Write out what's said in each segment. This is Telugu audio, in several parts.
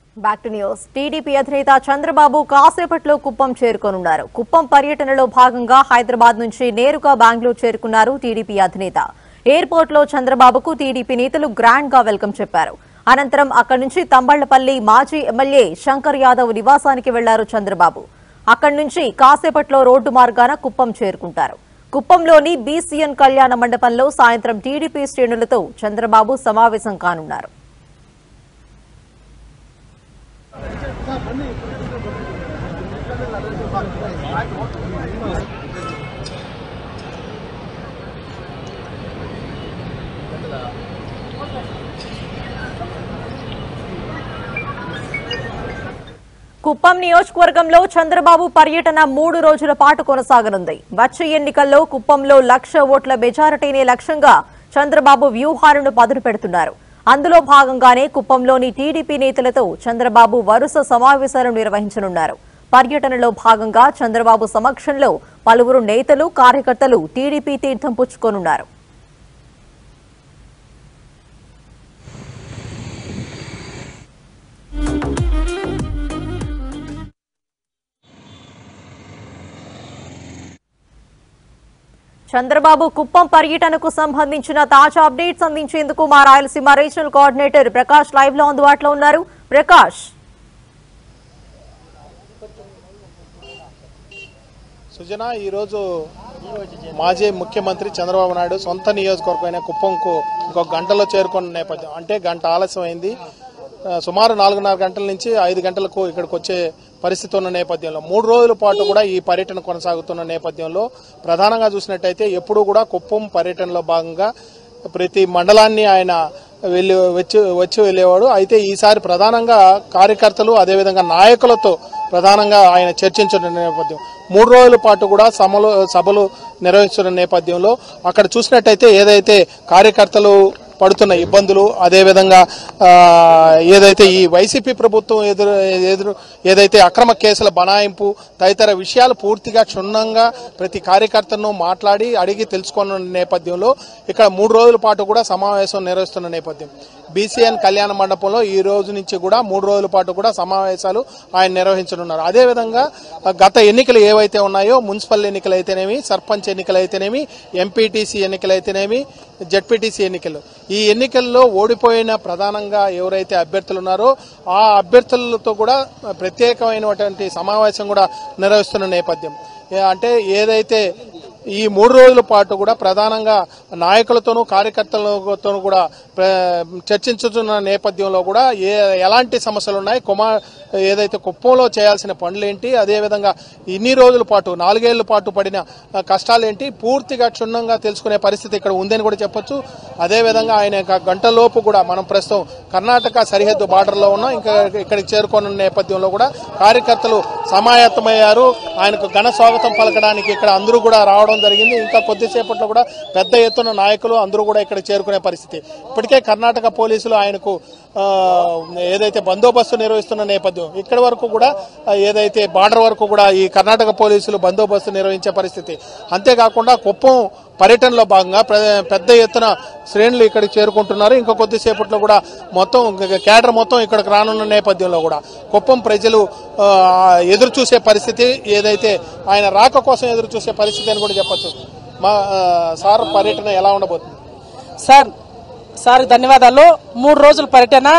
బ్యాక్ టు న్యూస్ టీడీపీ అధినేత చంద్రబాబు కాసేపట్లో కుప్పం చేరుకోనున్నారు కుప్పం పర్యటనలో భాగంగా హైదరాబాద్ నుంచి నేరుగా బెంగళూరు చేరుకున్నారు టీడీపీ అధినేత ఎయిర్పోర్ట్ లో చంద్రబాబుకు టీడీపీ నేతలు గ్రాండ్ గా వెల్కమ్ చెప్పారు అనంతరం అక్కడి నుంచి తంబళ్లపల్లి మాజీ ఎమ్మెల్యే శంకర్ యాదవ్ నివాసానికి వెళ్లారు చంద్రబాబు అక్కడి నుంచి కాసేపట్లో రోడ్డు మార్గాన కుప్పం చేరుకుంటారు కుప్పంలోని బీసీఎన్ కళ్యాణ మండపంలో సాయంత్రం టీడీపీ శ్రేణులతో చంద్రబాబు సమావేశం కానున్నారు కుప్పం నియోజకవర్గంలో చంద్రబాబు పర్యటన మూడు రోజుల పాటు కొనసాగనుంది వచ్చే ఎన్నికల్లో కుప్పంలో లక్ష ఓట్ల మెజారిటీనే లక్ష్యంగా చంద్రబాబు వ్యూహాలను పదును పెడుతున్నారు అందులో భాగంగానే కుప్పంలోని టీడీపీ నేతలతో చంద్రబాబు వరుస సమావేశాలు నిర్వహించనున్నారు పర్యటనలో భాగంగా చంద్రబాబు సమక్షంలో పలువురు నేతలు కార్యకర్తలు టీడీపీ తీర్థం పుచ్చుకోనున్నారు చంద్రబాబు కుప్పం పర్యటనకు సంబంధించిన తాజా అప్డేట్స్ అందించేందుకు మా Rayalaseema regional coordinator Prakash live లో అందుబాటులో ఉన్నారు ప్రకాష్ సుజన ఈరోజు మాజీ ముఖ్యమంత్రి చంద్రబాబు నాయుడు సొంత నియోజకవర్గమైన కుప్పంకు ఇంకొక గంటలో చేరుకున్న నేపథ్యం అంటే గంట ఆలస్యం అయింది ఆ, సుమారు నాలుగున్నర గంటల నుంచి ఐదు గంటలకు ఇక్కడికి వచ్చే పరిస్థితి ఉన్న నేపథ్యంలో మూడు రోజుల పాటు కూడా ఈ పర్యటన కొనసాగుతున్న నేపథ్యంలో ప్రధానంగా చూసినట్టయితే ఎప్పుడూ కూడా కుప్పం పర్యటనలో భాగంగా ప్రతి మండలాన్ని ఆయన వెళ్ళి వచ్చి వచ్చి వెళ్ళేవాడు అయితే ఈసారి ప్రధానంగా కార్యకర్తలు అదేవిధంగా నాయకులతో ప్రధానంగా ఆయన చర్చించిన నేపథ్యం మూడు రోజుల పాటు కూడా సమలు సభలు నిర్వహిస్తున్న నేపథ్యంలో అక్కడ చూసినట్టయితే ఏదైతే కార్యకర్తలు పడుతున్న ఇబ్బందులు అదేవిధంగా ఆ, ఏదైతే ఈ వైసీపీ ప్రభుత్వం ఎదురు ఎదురు ఏదైతే అక్రమ కేసుల బనాయింపు తదితర విషయాలు పూర్తిగా క్షుణ్ణంగా ప్రతి కార్యకర్తను మాట్లాడి అడిగి తెలుసుకున్న నేపథ్యంలో ఇక్కడ మూడు రోజుల పాటు కూడా సమావేశం నిర్వహిస్తున్న నేపథ్యం బీసీఎన్ కళ్యాణ మండపంలో ఈ రోజు నుంచి కూడా మూడు రోజుల పాటు కూడా సమావేశాలు ఆయన నిర్వహించనున్నారు అదేవిధంగా ఆ, గత ఎన్నికలు ఏవైతే ఉన్నాయో మున్సిపల్ ఎన్నికలు అయితేనేమి సర్పంచ్ ఎన్నికలు అయితేనేమి ఎంపీటీసీ ఎన్నికలు అయితేనేమి జడ్పీటీసీ ఎన్నికలు ఈ ఎన్నికల్లో ఓడిపోయిన ప్రధానంగా ఎవరైతే అభ్యర్థులు ఉన్నారో ఆ అభ్యర్థులతో కూడా ప్రత్యేకమైనటువంటి సమావేశం కూడా నిర్వహిస్తున్న నేపథ్యం ఏ- అంటే ఏదైతే ఈ మూడు రోజుల పాటు కూడా ప్రధానంగా నాయకులతోనూ కార్యకర్తలతోనూ కూడా ప్ర- చర్చించుతున్న నేపథ్యంలో కూడా ఏ ఎలాంటి సమస్యలు ఉన్నాయి కుమార్ ఏదైతే కుప్పంలో చేయాల్సిన పనులేంటి అదేవిధంగా ఇన్ని రోజుల పాటు నాలుగేళ్ల పాటు పడిన ఆ, కష్టాలేంటి పూర్తిగా క్షుణ్ణంగా తెలుసుకునే పరిస్థితి ఇక్కడ ఉందని కూడా చెప్పొచ్చు అదేవిధంగా ఆయన ఒక గంటలోపు కూడా మనం ప్రస్తుతం కర్ణాటక సరిహద్దు బార్డర్లో ఉన్నాం ఇంకా ఇక్కడికి చేరుకున్న నేపథ్యంలో కూడా కార్యకర్తలు సమాయత్తమయ్యారు ఆయనకు ఘన స్వాగతం పలకడానికి ఇక్కడ అందరూ కూడా రావడం జరిగింది ఇంకా కొద్దిసేపట్లో కూడా పెద్ద ఎత్తున నాయకులు అందరూ కూడా ఇక్కడ చేరుకునే పరిస్థితి ఇప్పటికే కర్ణాటక పోలీసులు ఆయనకు ఆ, ఏదైతే బందోబస్తు నిర్వహిస్తున్న నేపథ్యం ఇక్కడి వరకు కూడా ఆ, ఏదైతే బార్డర్ వరకు కూడా ఈ కర్ణాటక పోలీసులు బందోబస్తు నిర్వహించే పరిస్థితి అంతేకాకుండా కుప్పం పర్యటనలో భాగంగా ప్ర- పెద్ద ఎత్తున శ్రేణులు ఇక్కడికి చేరుకుంటున్నారు ఇంకా కొద్దిసేపట్లో కూడా మొత్తం కేడర్ మొత్తం ఇక్కడికి రానున్న నేపథ్యంలో కూడా కుప్పం ప్రజలు ఆ, ఎదురు చూసే పరిస్థితి ఏదైతే ఆయన రాక కోసం ఎదురు చూసే పరిస్థితి అని కూడా చెప్పొచ్చు మా ఆ, సార్ పర్యటన ఎలా ఉండబోతుంది సార్ సార్ ధన్యవాదాలు మూడు రోజుల పర్యటన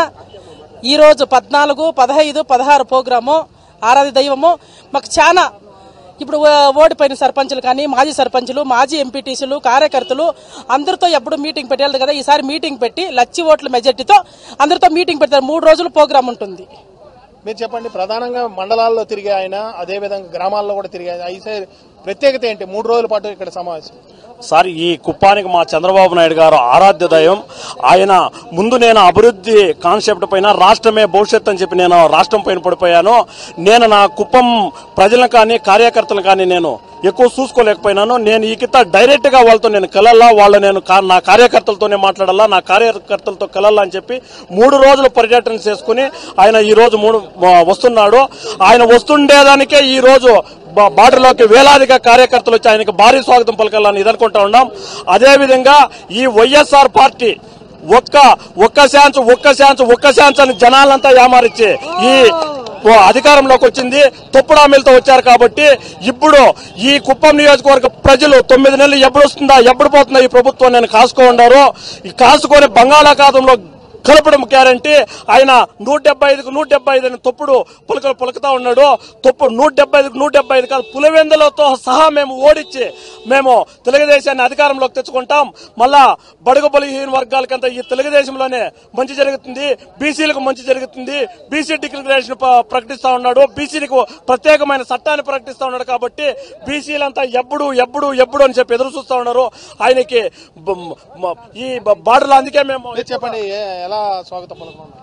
ఈ రోజు పద్నాలుగు పదహైదు పదహారు ప్రోగ్రాము ఆరాధి దైవము మాకు చాలా ఇప్పుడు ఓ- ఓడిపోయిన సర్పంచులు కానీ మాజీ సర్పంచులు మాజీ ఎంపీటీసీలు కార్యకర్తలు అందరితో ఎప్పుడు మీటింగ్ పెట్టాలి కదా ఈసారి మీటింగ్ పెట్టి లచ్చి ఓట్ల మెజార్టీతో అందరితో మీటింగ్ పెడతారు మూడు రోజులు ప్రోగ్రామ్ ఉంటుంది మీరు చెప్పండి ప్రధానంగా మండలాల్లో తిరిగే ఆయన అదేవిధంగా గ్రామాల్లో కూడా తిరిగే ఆయన అయితే ప్రత్యేకత ఏంటి మూడు రోజుల పాటు ఇక్కడ సమావేశం సార్ ఈ కుప్పానికి మా చంద్రబాబు నాయుడు గారు ఆరాధ్య దయం ఆయన ముందు నేను అభివృద్ధి కాన్సెప్ట్ పైన రాష్ట్రమే భవిష్యత్ అని చెప్పి నేను రాష్ట్రం పైన పడిపోయాను నేను నా కుప్పం ప్రజలను కానీ కార్యకర్తలు కానీ నేను ఎక్కువ చూసుకోలేకపోయినాను నేను ఈ కింద డైరెక్ట్ గా వాళ్ళతో నేను కలల్లా వాళ్ళు నేను కా- నా కార్యకర్తలతోనే మాట్లాడాలా నా కార్యకర్తలతో కలల్లా అని చెప్పి మూడు రోజులు పర్యటన చేసుకుని ఆయన ఈ రోజు మూడు వస్తున్నాడు ఆయన వస్తుండేదానికే ఈ రోజు బా- బార్డర్లోకి వేలాదిగా కార్యకర్తలు వచ్చి ఆయనకు భారీ స్వాగతం పలకాలని ఇది అనుకుంటా ఉన్నాం అదేవిధంగా ఈ వైఎస్ఆర్ పార్టీ ఒక్క ఒక్క ఛాన్స్ ఒక్క ఛాన్స్ ఒక్క ఛాన్స్ అని జనాలంతా ఏమారిచ్చి ఈ ఓ అధికారంలోకి వచ్చింది తప్పుడు హామీలతో వచ్చారు కాబట్టి ఇప్పుడు ఈ కుప్పం నియోజకవర్గ ప్రజలు తొమ్మిది నెలలు ఎప్పుడు వస్తుందా ఎప్పుడు పోతుందా ఈ ప్రభుత్వం నేను కాసుకో ఉన్నారు ఈ కాసుకొని బంగాళాఖాతంలో కలపడం గ్యారంటీ ఆయన నూట డెబ్బై ఐదుకు నూట డెబ్బై ఐదు అని తప్పుడు పులకలు పులకతా ఉన్నాడు తప్పుడు నూట డెబ్బై ఐదుకు నూట డెబ్బై ఐదు కాదు పులివెందులతో సహా మేము ఓడించి మేము తెలుగుదేశాన్ని అధికారంలోకి తెచ్చుకుంటాం మళ్ళా బడుగు బలహీన వర్గాలకంతా ఈ తెలుగుదేశంలోనే మంచి జరుగుతుంది బీసీలకు మంచి జరుగుతుంది బీసీ డిక్లరేషన్ ప- ప్రకటిస్తా ఉన్నాడు బీసీలకు ప్రత్యేకమైన చట్టాన్ని ప్రకటిస్తా ఉన్నాడు కాబట్టి బీసీలంతా ఎప్పుడు ఎప్పుడు ఎప్పుడు అని చెప్పి ఎదురు చూస్తా ఉన్నారు ఆయనకి బ- మ- ఈ బార్డర్లో అందుకే మేము మీరు చెప్పండి ఏ- ఎలా స్వాగతం పలుకున్నారు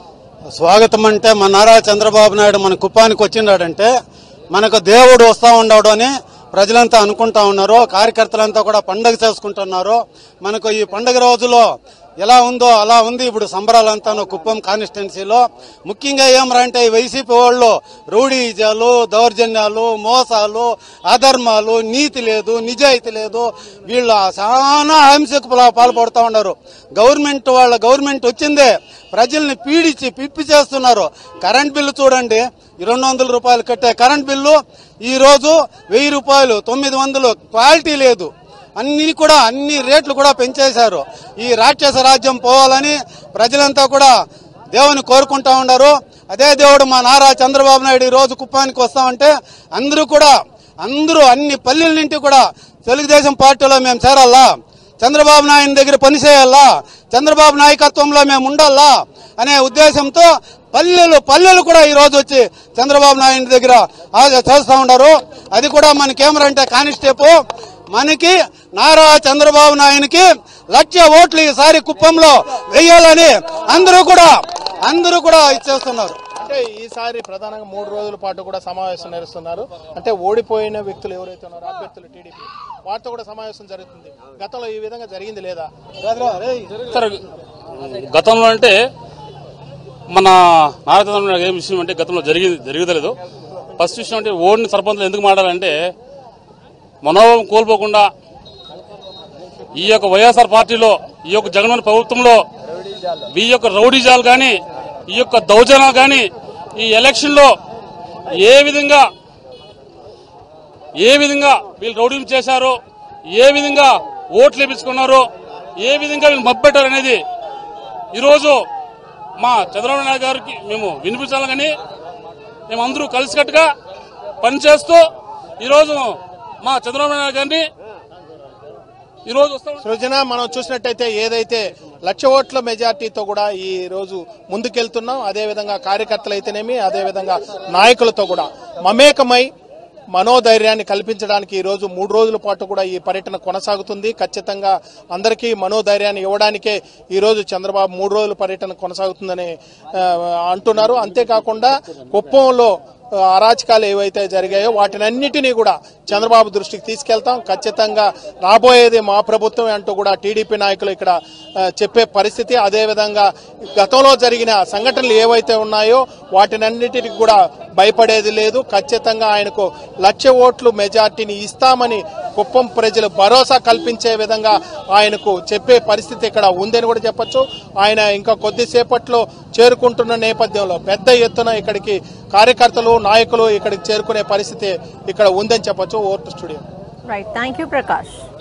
స్వాగతం అంటే మన నారా చంద్రబాబు నాయుడు మన కుప్పానికి వచ్చినాడంటే మనకు దేవుడు వస్తా ఉన్నాడు అని ప్రజలంతా అనుకుంటా ఉన్నారు కార్యకర్తలంతా కూడా పండగ చేసుకుంటున్నారు మనకు ఈ పండగ రోజులో ఎలా ఉందో అలా ఉంది ఇప్పుడు సంబరాలంతా కుప్పం కాన్స్టిట్యున్సీలో ముఖ్యంగా ఏమరా అంటే ఈ వైసీపీ వాళ్ళు రౌడీజాలు దౌర్జన్యాలు మోసాలు అధర్మాలు నీతి లేదు నిజాయితీ లేదు వీళ్ళు చాలా హింసకు పా- పాల్పడుతూ ఉన్నారు గవర్నమెంట్ వాళ్ళ గవర్నమెంట్ వచ్చిందే ప్రజల్ని పీడించి పిప్పి చేస్తున్నారు కరెంట్ బిల్లు చూడండి ఈ రెండు వందల రూపాయలు కట్టే కరెంట్ బిల్లు ఈ రోజు వెయ్యి రూపాయలు తొమ్మిది వందలు క్వాలిటీ లేదు అన్ని కూడా అన్ని రేట్లు కూడా పెంచేశారు ఈ రాక్షస రాజ్యం పోవాలని ప్రజలంతా కూడా దేవుని కోరుకుంటా ఉన్నారు అదే దేవుడు మా నారా చంద్రబాబు నాయుడు ఈ రోజు కుప్పానికి వస్తామంటే అందరూ కూడా అందరూ అన్ని పల్లెల నుండి కూడా తెలుగుదేశం పార్టీలో మేము చేరాలా చంద్రబాబు నాయుడు దగ్గర పనిచేయాలా చంద్రబాబు నాయకత్వంలో మేము ఉండాలా అనే ఉద్దేశంతో పల్లెలు పల్లెలు కూడా ఈ రోజు వచ్చి చంద్రబాబు నాయుడు దగ్గర ఆ- చేస్తా ఉన్నారు అది కూడా మనకేమరంటే కానిస్టేపు మనకి నారా చంద్రబాబు నాయునికి లక్ష ఓట్లు ఈసారి కుప్పంలో వెయ్యాలని అందరూ కూడా అందరూ కూడా ఇచ్చేస్తున్నారు అంటే ఈసారి ప్రధానంగా మూడు రోజుల పాటు కూడా సమావేశం నిర్వహిస్తున్నారు అంటే ఓడిపోయిన వ్యక్తులు ఎవరైతే ఉన్నారో అభ్యర్థులు టీడీపీ వారితో కూడా సమావేశం జరుగుతుంది గతంలో ఈ విధంగా జరిగింది లేదా సార్ గతంలో అంటే మన నారాయణ ఏం విషయం అంటే గతంలో జరిగి జరగలేదు ఫస్ట్ విషయం అంటే ఓడిని సర్పంచులు ఎందుకు మాట్లాడాలంటే మనోభావం కోల్పోకుండా ఈ యొక్క వైఎస్ఆర్ పార్టీలో ఈ యొక్క జగన్మోహన్ ప్రభుత్వంలో ఈ యొక్క రౌడీజాలు కానీ ఈ యొక్క దౌర్జన్యాలు కానీ ఈ ఎలక్షన్లో ఏ విధంగా ఏ విధంగా వీళ్ళు రౌడీలు చేశారో ఏ విధంగా ఓట్లు వేపించుకున్నారో ఏ విధంగా వీళ్ళు మబ్బెట్టారు అనేది ఈరోజు మా చంద్రబాబు నాయుడు గారికి మేము వినిపించాలి కానీ మేమందరూ కలిసికట్టుగా పనిచేస్తూ ఈరోజు మా చంద్రబాబు నాయుడు గారిని ఈరోజు వస్తాం సృజన మనం చూసినట్టయితే ఏదైతే లక్ష ఓట్ల మెజార్టీతో కూడా ఈ రోజు ముందుకెళ్తున్నాం అదే విధంగా కార్యకర్తలు అయితేనేమి అదే విధంగా నాయకులతో కూడా మమేకమై మనోధైర్యాన్ని కల్పించడానికి ఈ రోజు మూడు రోజుల పాటు కూడా ఈ పర్యటన కొనసాగుతుంది ఖచ్చితంగా అందరికీ మనోధైర్యాన్ని ఇవ్వడానికే ఈ రోజు చంద్రబాబు మూడు రోజుల పర్యటన కొనసాగుతుందని ఆ, అంటున్నారు అంతేకాకుండా కుప్పంలో ఆ, అరాచకాలు ఏవైతే జరిగాయో వాటినన్నిటినీ కూడా చంద్రబాబు దృష్టికి తీసుకెళ్తాం ఖచ్చితంగా రాబోయేది మా ప్రభుత్వం అంటూ కూడా టీడీపీ నాయకులు ఇక్కడ ఆ, చెప్పే పరిస్థితి అదేవిధంగా గతంలో జరిగిన సంఘటనలు ఏవైతే ఉన్నాయో వాటినన్నిటికి కూడా భయపడేది లేదు ఖచ్చితంగా ఆయనకు లక్ష ఓట్లు మెజార్టీని ఇస్తామని కుప్పం ప్రజలు భరోసా కల్పించే విధంగా ఆయనకు చెప్పే పరిస్థితి ఇక్కడ ఉందని కూడా చెప్పొచ్చు ఆయన ఇంకా కొద్దిసేపట్లో చేరుకుంటున్న నేపథ్యంలో పెద్ద ఎత్తున ఇక్కడికి కార్యకర్తలు నాయకులు ఇక్కడికి చేరుకునే పరిస్థితి ఇక్కడ ఉందని చెప్పొచ్చు over to studio right thank you Prakash